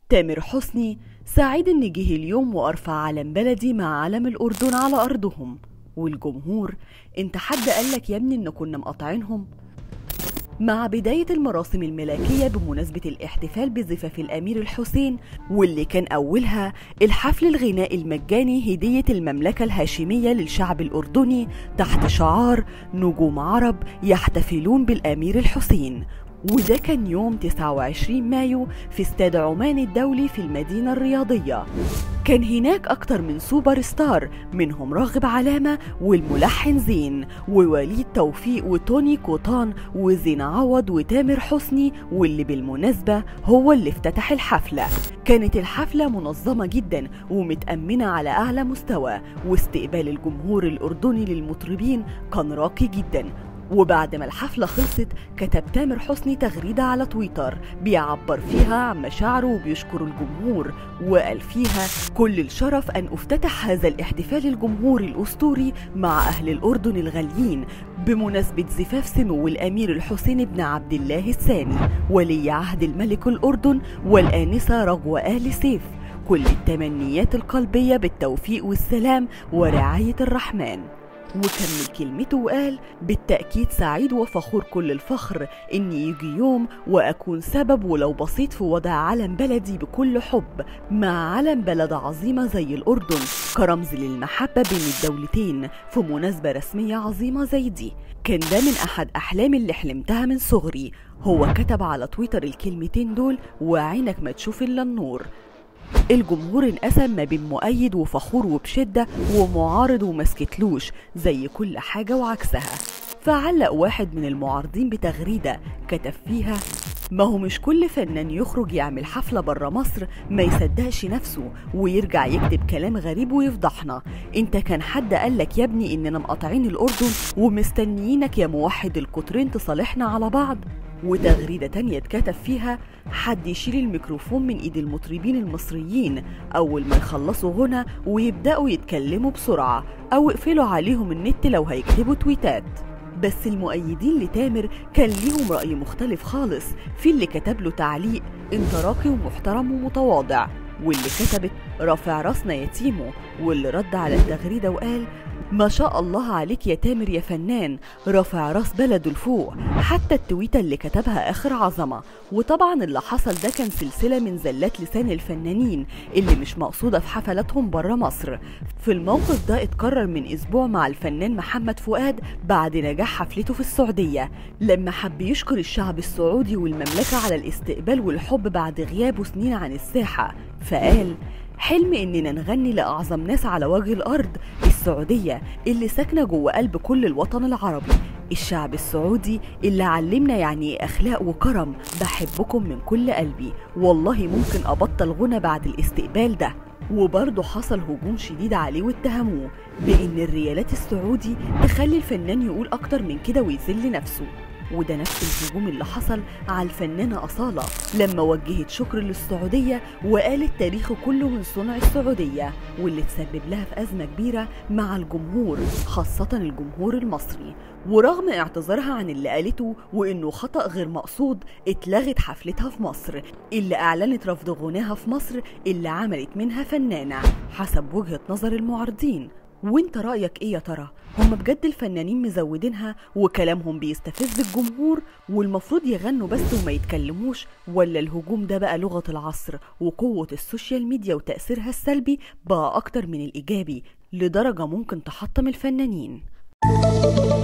تامر حسني سعيد إن جه اليوم وأرفع علم بلدي مع علم الأردن على أرضهم والجمهور انت حد قالك يا ابني إن كنا مقاطعينهم مع بداية المراسم الملكية بمناسبة الاحتفال بزفاف الأمير الحسين واللي كان أولها الحفل الغنائي المجاني هدية المملكة الهاشمية للشعب الأردني تحت شعار نجوم عرب يحتفلون بالأمير الحسين وده كان يوم 29 مايو في استاد عمان الدولي في المدينة الرياضية كان هناك أكتر من سوبر ستار منهم راغب علامة والملحن زين ووليد توفيق وتوني كوطان وزين عوض وتامر حسني واللي بالمناسبة هو اللي افتتح الحفلة كانت الحفلة منظمة جدا ومتأمنة على أعلى مستوى واستقبال الجمهور الأردني للمطربين كان راقي جدا وبعد ما الحفلة خلصت كتب تامر حسني تغريدة على تويتر بيعبر فيها عن مشاعره وبيشكر الجمهور وقال فيها كل الشرف أن أفتتح هذا الاحتفال الجمهوري الأسطوري مع أهل الأردن الغاليين بمناسبة زفاف سمو الأمير الحسين بن عبد الله الثاني ولي عهد الملك الأردن والآنسة رغوة آل سيف كل التمنيات القلبية بالتوفيق والسلام ورعاية الرحمن وكمل كلمته وقال بالتأكيد سعيد وفخور كل الفخر إني يجي يوم وأكون سبب ولو بسيط في وضع علم بلدي بكل حب مع علم بلد عظيمة زي الأردن كرمز للمحبة بين الدولتين في مناسبة رسمية عظيمة زي دي كان ده من أحد أحلامي اللي حلمتها من صغري هو كتب على تويتر الكلمتين دول وعينك ما تشوف إلا النور الجمهور انقسم ما بين مؤيد وفخور وبشدة ومعارض ومسكتلوش زي كل حاجة وعكسها فعلق واحد من المعارضين بتغريدة كتب فيها ما هو مش كل فنان يخرج يعمل حفلة برا مصر ما يصدقش نفسه ويرجع يكتب كلام غريب ويفضحنا انت كان حد قالك يا ابني اننا مقاطعين الأردن ومستنيينك يا موحد القطرين تصالحنا على بعض وتغريدة تانية اتكتب فيها حد يشيل الميكروفون من ايد المطربين المصريين اول ما يخلصوا غنى ويبدأوا يتكلموا بسرعة او اقفلوا عليهم النت لو هيكتبوا تويتات بس المؤيدين لتامر كان ليهم رأي مختلف خالص في اللي كتب له تعليق انت راقي ومحترم ومتواضع واللي كتبت رافع راسنا يا تيمو واللي رد على التغريدة وقال ما شاء الله عليك يا تامر يا فنان رافع راس بلده لفوق حتى التويتة اللي كتبها آخر عظمة وطبعا اللي حصل ده كان سلسلة من زلات لسان الفنانين اللي مش مقصودة في حفلاتهم برا مصر في الموقف ده اتكرر من أسبوع مع الفنان محمد فؤاد بعد نجاح حفلته في السعودية لما حب يشكر الشعب السعودي والمملكة على الاستقبال والحب بعد غيابه سنين عن الساحة فقال حلم اننا نغني لاعظم ناس على وجه الارض السعوديه اللي ساكنه جوه قلب كل الوطن العربي الشعب السعودي اللي علمنا يعني ايه اخلاق وكرم بحبكم من كل قلبي والله ممكن ابطل غنى بعد الاستقبال ده وبرضه حصل هجوم شديد عليه واتهموه بان الريالات السعودي تخلي الفنان يقول اكتر من كده ويذل نفسه وده نفس الهجوم اللي حصل على الفنانة أصالة لما وجهت شكر للسعودية وقالت تاريخه كله من صنع السعودية واللي تسبب لها في أزمة كبيرة مع الجمهور خاصة الجمهور المصري ورغم اعتذارها عن اللي قالته وإنه خطأ غير مقصود اتلغت حفلتها في مصر اللي أعلنت رفض غناها في مصر اللي عملت منها فنانة حسب وجهة نظر المعارضين وانت رأيك ايه يا ترى؟ هم بجد الفنانين مزودينها وكلامهم بيستفز الجمهور والمفروض يغنوا بس وما يتكلموش ولا الهجوم ده بقى لغة العصر وقوة السوشيال ميديا وتأثيرها السلبي بقى أكتر من الإيجابي لدرجة ممكن تحطم الفنانين